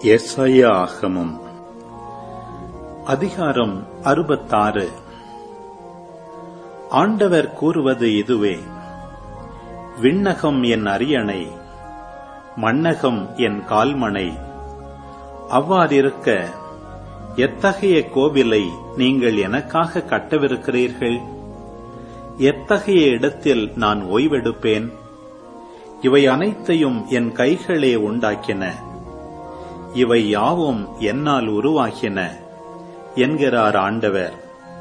எஸ்ஐயா ஆகமம் அதிகாரம் அறுபத்தாறு ஆண்டவர் கூறுவது இதுவே விண்ணகம் என் அரியணை மண்ணகம் என் கால்மனை அவ்வாறிருக்க எத்தகைய கோவிலை நீங்கள் எனக்காக கட்டவிருக்கிறீர்கள் எத்தகைய இடத்தில் நான் ஓய்வெடுப்பேன் இவை அனைத்தையும் என் கைகளே உண்டாக்கின இவை யாவும் என்னால் உருவாகின என்கிறார் ஆண்டவர்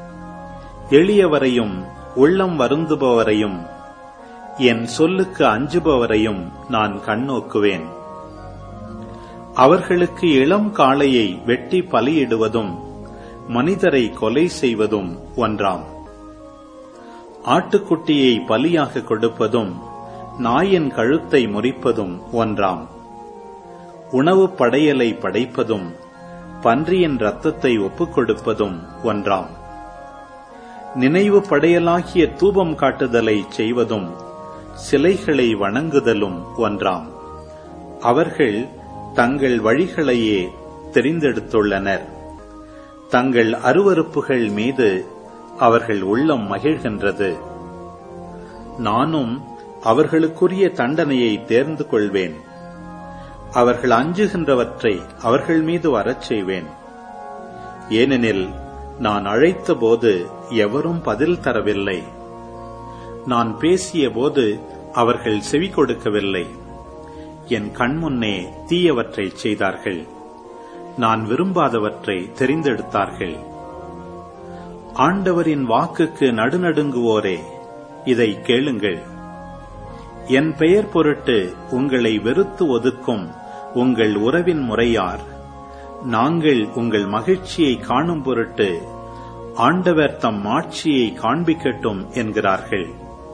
எளியவரையும் உள்ளம் வருந்துபவரையும் என் சொல்லுக்கு அஞ்சுபவரையும் நான் கண்ணோக்குவேன் அவர்களுக்கு இளம் காளையை வெட்டி பலியிடுவதும் மனிதரை கொலை செய்வதும் ஒன்றாம் ஆட்டுக்குட்டியை பலியாக கொடுப்பதும் நாயின் கழுத்தை முறிப்பதும் ஒன்றாம் உணவு படையலை படைப்பதும் பன்றியின் ரத்தத்தை ஒப்புக் கொடுப்பதும் ஒன்றாம் நினைவு படையலாகிய தூபம் காட்டுதலை செய்வதும் சிலைகளை வணங்குதலும் ஒன்றாம் அவர்கள் தங்கள் வழிகளையே தெரிந்தெடுத்துள்ளனர் தங்கள் அருவறுப்புகள் மீது அவர்கள் உள்ளம் மகிழ்கின்றது நானும் அவர்களுக்குரிய தண்டனையை தேர்ந்து கொள்வேன் அவர்கள் அஞ்சுகின்றவற்றை அவர்கள் மீது வரச் செய்வேன் ஏனெனில் நான் அழைத்தபோது எவரும் பதில் தரவில்லை நான் பேசியபோது அவர்கள் செவி கொடுக்கவில்லை என் கண்முன்னே தீயவற்றை செய்தார்கள் நான் விரும்பாதவற்றை தெரிந்தெடுத்தார்கள் ஆண்டவரின் வாக்குக்கு நடுநடுங்குவோரே இதை கேளுங்கள் என் பெயர் பொருட்டு உங்களை வெறுத்து ஒதுக்கும் உங்கள் உறவின் முறையார் நாங்கள் உங்கள் மகிழ்ச்சியை காணும் பொருட்டு ஆண்டவர் தம் ஆட்சியை காண்பிக்கட்டும் என்கிறார்கள்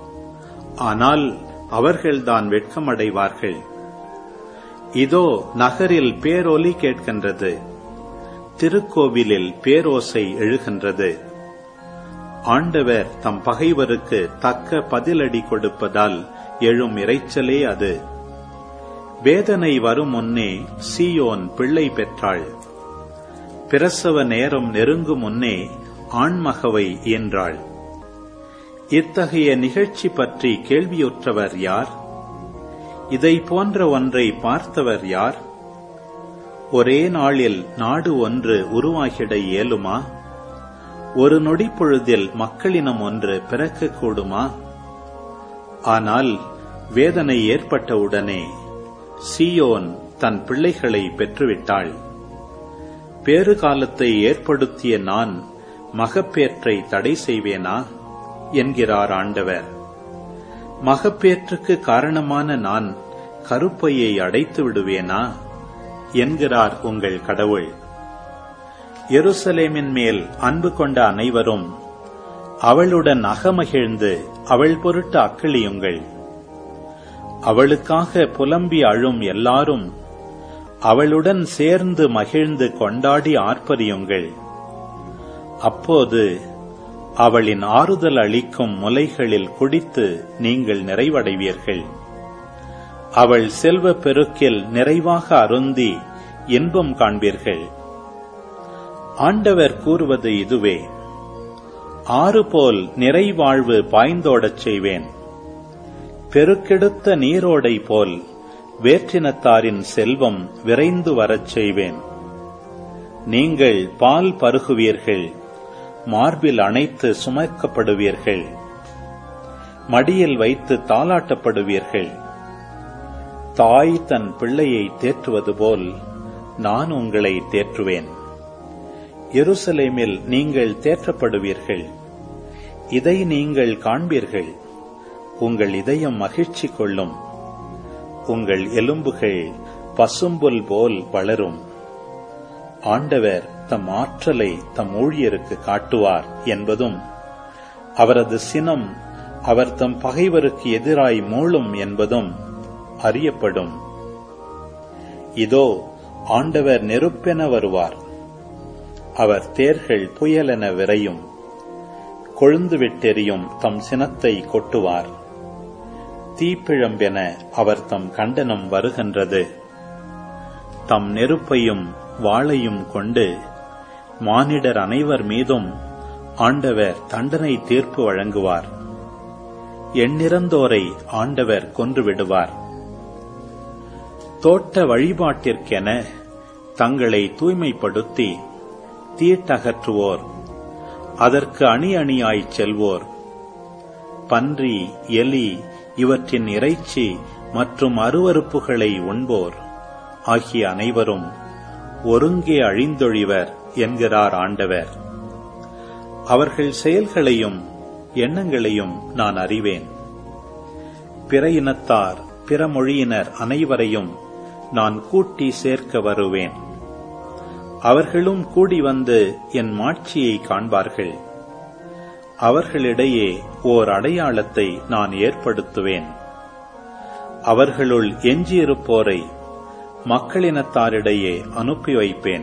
ஆனால் அவர்கள்தான் வெட்கமடைவார்கள் இதோ நகரில் பேரொலி கேட்கின்றது திருக்கோவிலில் பேரோசை எழுகின்றது ஆண்டவர் தம் பகைவருக்கு தக்க பதிலடி கொடுப்பதால் எழும் இறைச்சலே அது வேதனை வரும் முன்னே சீயோன் பிள்ளை பெற்றாள் பிரசவ நேரம் நெருங்கும் முன்னே ஆண்மகவை என்றாள் இத்தகைய நிகழ்ச்சி பற்றி கேள்வியுற்றவர் யார் இதை போன்ற ஒன்றை பார்த்தவர் யார் ஒரே நாளில் நாடு ஒன்று உருவாகிட இயலுமா ஒரு நொடி பொழுதில் மக்களினம் ஒன்று பிறக்கக்கூடுமா ஆனால் வேதனை ஏற்பட்டவுடனே சியோன் தன் பிள்ளைகளை பெற்றுவிட்டாள் பேறு காலத்தை ஏற்படுத்திய நான் மகப்பேற்றை தடை செய்வேனா என்கிறார் ஆண்டவர் மகப்பேற்றுக்கு காரணமான நான் கருப்பையை அடைத்து விடுவேனா என்கிறார் உங்கள் கடவுள் எருசலேமின் மேல் அன்பு கொண்ட அனைவரும் அவளுடன் அகமகிழ்ந்து அவள் பொருட்டு அக்களியுங்கள் அவளுக்காக புலம்பி அழும் எல்லாரும் அவளுடன் சேர்ந்து மகிழ்ந்து கொண்டாடி ஆர்ப்பரியுங்கள் அப்போது அவளின் ஆறுதல் அளிக்கும் முலைகளில் குடித்து நீங்கள் நிறைவடைவீர்கள் அவள் செல்வ பெருக்கில் நிறைவாக அருந்தி இன்பம் காண்பீர்கள் ஆண்டவர் கூறுவது இதுவே ஆறு போல் நிறைவாழ்வு பாய்ந்தோடச் செய்வேன் பெருக்கெடுத்த நீரோடை போல் வேற்றினத்தாரின் செல்வம் விரைந்து வரச் செய்வேன் நீங்கள் பால் பருகுவீர்கள் மார்பில் அணைத்து சுமக்கப்படுவீர்கள் மடியில் வைத்து தாளாட்டப்படுவீர்கள் தாய் தன் பிள்ளையை தேற்றுவது போல் நான் உங்களை தேற்றுவேன் எருசலேமில் நீங்கள் தேற்றப்படுவீர்கள் இதை நீங்கள் காண்பீர்கள் உங்கள் இதயம் மகிழ்ச்சி கொள்ளும் உங்கள் எலும்புகள் பசும்புல் போல் வளரும் ஆண்டவர் தம் ஆற்றலை தம் ஊழியருக்கு காட்டுவார் என்பதும் அவரது சினம் அவர் தம் பகைவருக்கு எதிராய் மூளும் என்பதும் அறியப்படும் இதோ ஆண்டவர் நெருப்பென வருவார் அவர் தேர்கள் புயலென விரையும் கொழுந்து விட்டெறியும் தம் சினத்தை கொட்டுவார் தீப்பிழம்பென அவர் தம் கண்டனம் வருகின்றது தம் நெருப்பையும் வாளையும் கொண்டு மானிடர் அனைவர் மீதும் ஆண்டவர் தண்டனை தீர்ப்பு வழங்குவார் எண்ணிறந்தோரை ஆண்டவர் கொன்று விடுவார் தோட்ட வழிபாட்டிற்கென தங்களை தூய்மைப்படுத்தி தீட்டகற்றுவோர் அதற்கு அணி அணியாய்ச் செல்வோர் பன்றி எலி இவற்றின் இறைச்சி மற்றும் அருவறுப்புகளை உண்போர் ஆகிய அனைவரும் ஒருங்கே அழிந்தொழிவர் என்கிறார் ஆண்டவர் அவர்கள் செயல்களையும் எண்ணங்களையும் நான் அறிவேன் பிற இனத்தார் பிற மொழியினர் அனைவரையும் நான் கூட்டி சேர்க்க வருவேன் அவர்களும் கூடி வந்து என் மாட்சியை காண்பார்கள் அவர்களிடையே ஓர் அடையாளத்தை நான் ஏற்படுத்துவேன் அவர்களுள் எஞ்சியிருப்போரை மக்களினத்தாரிடையே அனுப்பி வைப்பேன்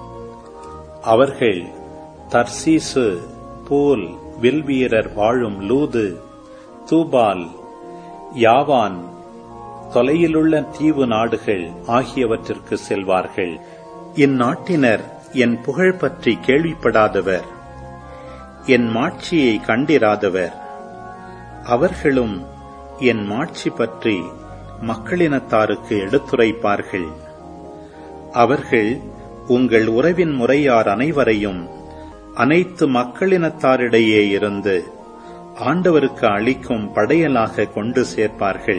அவர்கள் தர்சீசு பூல் வில்வீரர் வாழும் லூது தூபால் யாவான் தொலையிலுள்ள தீவு நாடுகள் ஆகியவற்றிற்கு செல்வார்கள் இந்நாட்டினர் என் புகழ் பற்றி கேள்விப்படாதவர் என் மாட்சியை கண்டிராதவர் அவர்களும் என் மாட்சி பற்றி மக்களினத்தாருக்கு எடுத்துரைப்பார்கள் அவர்கள் உங்கள் உறவின் முறையார் அனைவரையும் அனைத்து மக்களினத்தாரிடையே இருந்து ஆண்டவருக்கு அளிக்கும் படையலாக கொண்டு சேர்ப்பார்கள்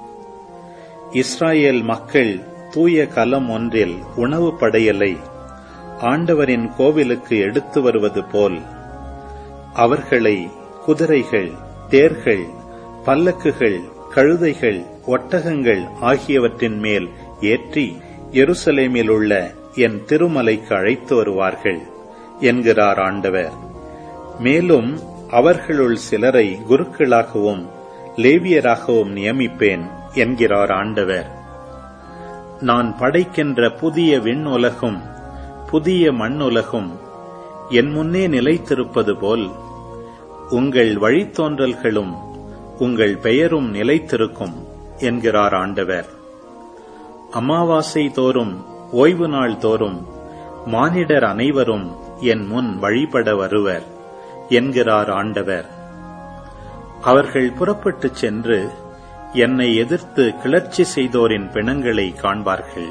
இஸ்ராயேல் மக்கள் தூய கலம் ஒன்றில் உணவு படையலை ஆண்டவரின் கோவிலுக்கு எடுத்து வருவது போல் அவர்களை குதிரைகள் தேர்கள் பல்லக்குகள் கழுதைகள் ஒட்டகங்கள் ஆகியவற்றின் மேல் ஏற்றி எருசலேமில் உள்ள என் திருமலைக்கு அழைத்து வருவார்கள் என்கிறார் ஆண்டவர் மேலும் அவர்களுள் சிலரை குருக்களாகவும் லேவியராகவும் நியமிப்பேன் என்கிறார் ஆண்டவர் நான் படைக்கின்ற புதிய விண்ணுலகும் புதிய மண்ணுலகும் என் முன்னே நிலைத்திருப்பது போல் உங்கள் வழித்தோன்றல்களும் உங்கள் பெயரும் நிலைத்திருக்கும் என்கிறார் ஆண்டவர் அமாவாசை தோறும் ஓய்வு நாள் தோறும் மானிடர் அனைவரும் என் முன் வழிபட வருவர் என்கிறார் ஆண்டவர் அவர்கள் புறப்பட்டுச் சென்று என்னை எதிர்த்து கிளர்ச்சி செய்தோரின் பிணங்களை காண்பார்கள்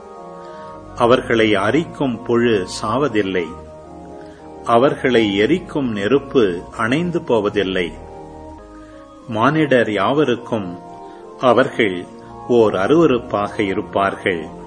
அவர்களை அரிக்கும் புழு சாவதில்லை அவர்களை எரிக்கும் நெருப்பு அணைந்து போவதில்லை மானிடர் யாவருக்கும் அவர்கள் ஓர் அருவருப்பாக இருப்பார்கள்